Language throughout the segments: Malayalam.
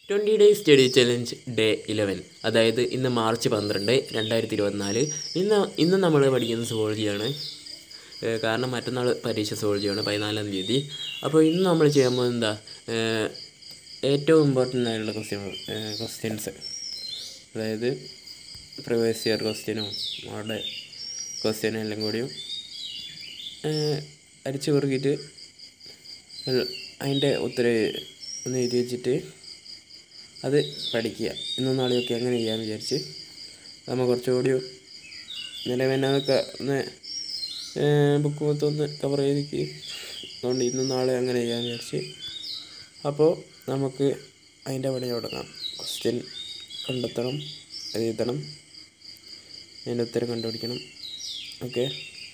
twenty days study challenge day eleven അതായത് ഇന്ന് മാർച്ച് പന്ത്രണ്ട് രണ്ടായിരത്തി ഇരുപത്തിനാല് ഇന്ന് ഇന്ന് നമ്മൾ പഠിക്കുന്ന സുവോളജിയാണ് ഏഹ് കാരണം മറ്റന്നാൾ പരീക്ഷ സുവോളജിയാണ് പതിനാലാം തീയതി അപ്പോൾ ഇന്ന് നമ്മൾ ചെയ്യാൻ പോകുന്നത് എന്താ ഏഹ് ഏറ്റവും ഇമ്പോർട്ടൻ്റ് ആയിട്ടുള്ള ക്വസ്റ്റ്യൻ ക്വസ്റ്റ്യൻസ് അതായത് പ്രിവിയസ് ഇയർ ക്വസ്റ്റ്യനും മോഡൽ ക്വസ്റ്റ്യനും എല്ലാം കൂടിയും ഏഹ് അരിച്ചു പെറുക്കിയിട്ട് അതിൻ്റെ ഉത്തരം ഒന്ന് എഴുതി വെച്ചിട്ട് അത് പഠിക്കുക ഇന്നും നാളെയൊക്കെ അങ്ങനെ ചെയ്യാമെന്ന് വിചാരിച്ച് നമ്മൾ കുറച്ചുകൂടി നിലവേനൊക്കെ ഒന്ന് ബുക്ക് മൊത്തം ഒന്ന് കവർ ചെയ്തിക്ക് അതുകൊണ്ട് ഇന്നും നാളെ അങ്ങനെ ചെയ്യാമെന്ന് വിചാരിച്ച് അപ്പോൾ നമുക്ക് അതിൻ്റെ പണി തുടങ്ങാം ക്വസ്റ്റ്യൻ കണ്ടെത്തണം എഴുതണം അതിൻ്റെ ഉത്തരം കണ്ടുപിടിക്കണം ഓക്കെ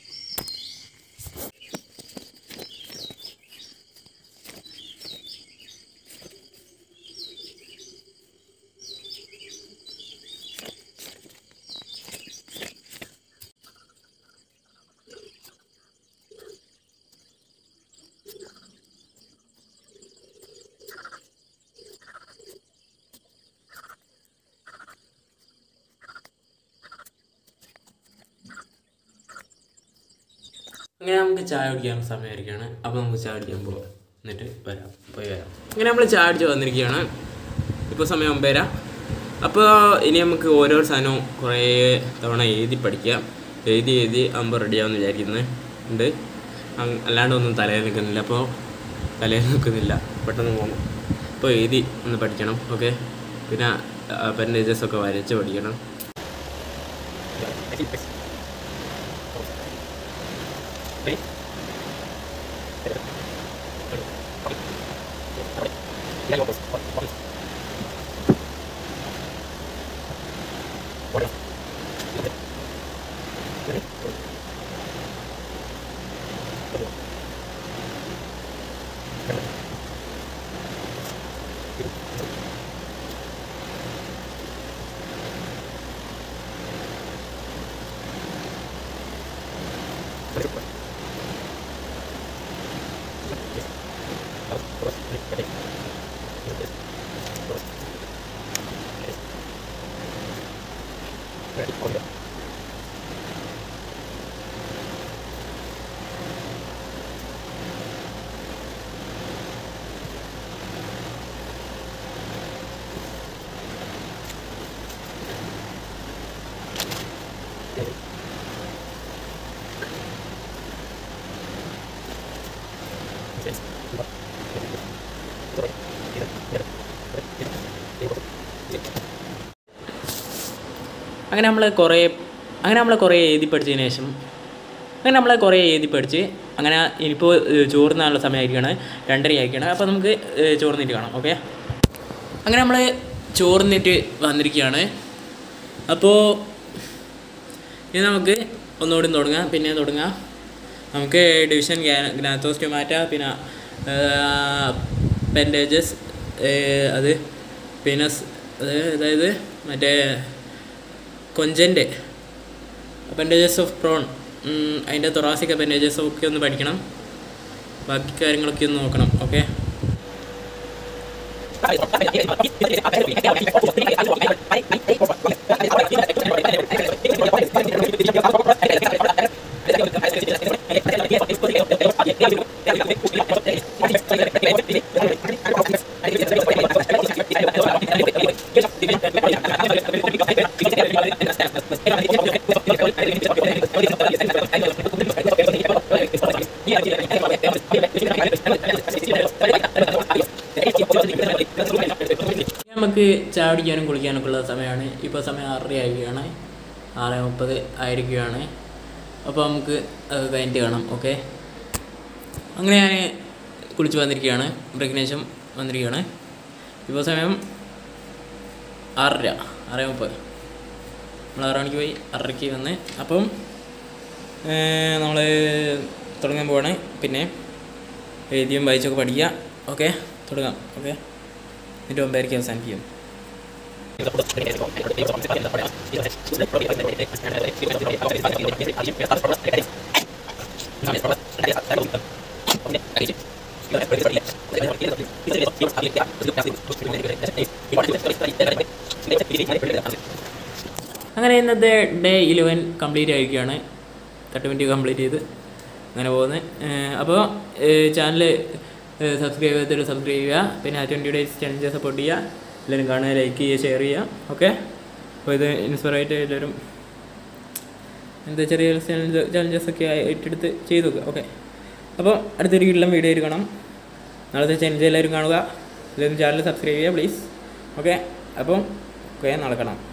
അങ്ങനെ നമുക്ക് ചായ കുടിക്കാൻ സമയമായിരിക്കുകയാണ് അപ്പോൾ നമുക്ക് ചായ കുടിക്കാൻ പോകാം എന്നിട്ട് വരാം പോയി വരാം അങ്ങനെ നമ്മൾ ചായ കുടിച്ച് വന്നിരിക്കുകയാണ് ഇപ്പോൾ സമയം ഒമ്പതര അപ്പോൾ ഇനി നമുക്ക് ഓരോ സാധനവും കുറേ തവണ എഴുതി പഠിക്കാം എഴുതി എഴുതി ആകുമ്പോൾ റെഡിയാവുമെന്ന് വിചാരിക്കുന്നത് ഉണ്ട് അങ് അല്ലാണ്ട് ഒന്നും തലയിൽ നിൽക്കുന്നില്ല അപ്പോൾ തലയിൽ നിൽക്കുന്നില്ല പെട്ടെന്ന് പോകും അപ്പോൾ എഴുതി ഒന്ന് പഠിക്കണം ഓക്കെ പിന്നെ അപ്പൻഡേജസ് ഒക്കെ വരച്ച് പഠിക്കണം അങ്ങനെ നമ്മൾ കുറേ അങ്ങനെ നമ്മൾ കുറേ എഴുതി പഠിച്ചതിന് ശേഷം അങ്ങനെ നമ്മൾ കുറേ എഴുതി പഠിച്ച് അങ്ങനെ ഇനിയിപ്പോൾ ചോറുന്നാനുള്ള സമയമായിരിക്കണം രണ്ടര ആയിരിക്കണം അപ്പോൾ നമുക്ക് ഏഹ്, ചോറുന്നിട്ട് കാണാം ഓക്കെ അങ്ങനെ നമ്മൾ ചോറുന്നിട്ട് വന്നിരിക്കുകയാണ് അപ്പോൾ ഇനി നമുക്ക് ഒന്നുകൂടി തുടങ്ങാം പിന്നെ തുടങ്ങാം നമുക്ക് ഡിവിഷൻ ഗ്നാത്തോസ്റ്റോമാറ്റ പിന്നെ പെൻഡേജസ് അത് പിന്നെ സ്- അത് അതായത് മറ്റേ കൊഞ്ചൻ്റെ അപ്പൻഡേജസ് ഓഫ് പ്രോൺ അതിൻ്റെ തൊറാസിക് അപ്പൻഡേജസ് ഒക്കെ ഒന്ന് പഠിക്കണം ബാക്കി കാര്യങ്ങളൊക്കെ ഒന്ന് നോക്കണം ഓക്കെ നമുക്ക് ചായ കുടിക്കാനും കുളിക്കാനൊക്കെ ഉള്ള സമയമാണ് ഇപ്പോൾ സമയം ആറര ആയിരിക്കുകയാണ് ആറ് മുപ്പത് ആയിരിക്കുകയാണ് അപ്പോൾ നമുക്ക് അത് കഴിഞ്ഞിട്ട് കാണാം ഓക്കെ അങ്ങനെ ഞാൻ കുളിച്ച് വന്നിരിക്കുകയാണ് ബ്രേക്കിന് ശേഷം വന്നിരിക്കുകയാണ് ഇപ്പോൾ സമയം ആറര ആറ് മുപ്പത് നമ്മൾ ആറ് മണിക്ക് പോയി ആറരയ്ക്ക് വന്ന് അപ്പം നമ്മൾ തുടങ്ങാൻ പോവാണ് പിന്നെ എഴുതിയും വായിച്ചൊക്കെ പഠിക്കുക ഓക്കെ തുടങ്ങാം ഓക്കെ എന്നിട്ട് ഒമ്പതരയ്ക്ക് അവസാനിക്കും അങ്ങനെ ഇന്നത്തെ ഡേ ഇലവൻ കംപ്ലീറ്റ് ആയിരിക്കുകയാണ് തട്ട് മിനിറ്റ് കംപ്ലീറ്റ് ചെയ്ത് അങ്ങനെ പോകുന്നത് അപ്പോൾ ചാനൽ സബ്സ്ക്രൈബ് ചെയ്തിട്ട് സബ്സ്ക്രൈബ് ചെയ്യുക പിന്നെ ആ ട്വൻറ്റി ഡേയ്സ് ചലഞ്ച് സപ്പോർട്ട് ചെയ്യുക എല്ലാവരും കാണുക ലൈക്ക് ചെയ്യുക ഷെയർ ചെയ്യുക ഓക്കെ അപ്പോൾ ഇത് ഇൻസ്പയർ ആയിട്ട് എല്ലാവരും എന്താ ചെറിയ ചലഞ്ച് ചലഞ്ചസ് ഒക്കെ ഏറ്റെടുത്ത് ചെയ്തു നോക്കുക ഓക്കെ അപ്പോൾ അടുത്തൊരു കിള്ളം വീഡിയോ കാണാം നാളത്തെ ചലഞ്ച് എല്ലാവരും കാണുക എല്ലാവരും ചാനൽ സബ്സ്ക്രൈബ് ചെയ്യുക പ്ലീസ് ഓക്കെ അപ്പം ഓക്കെ നാളെ കാണാം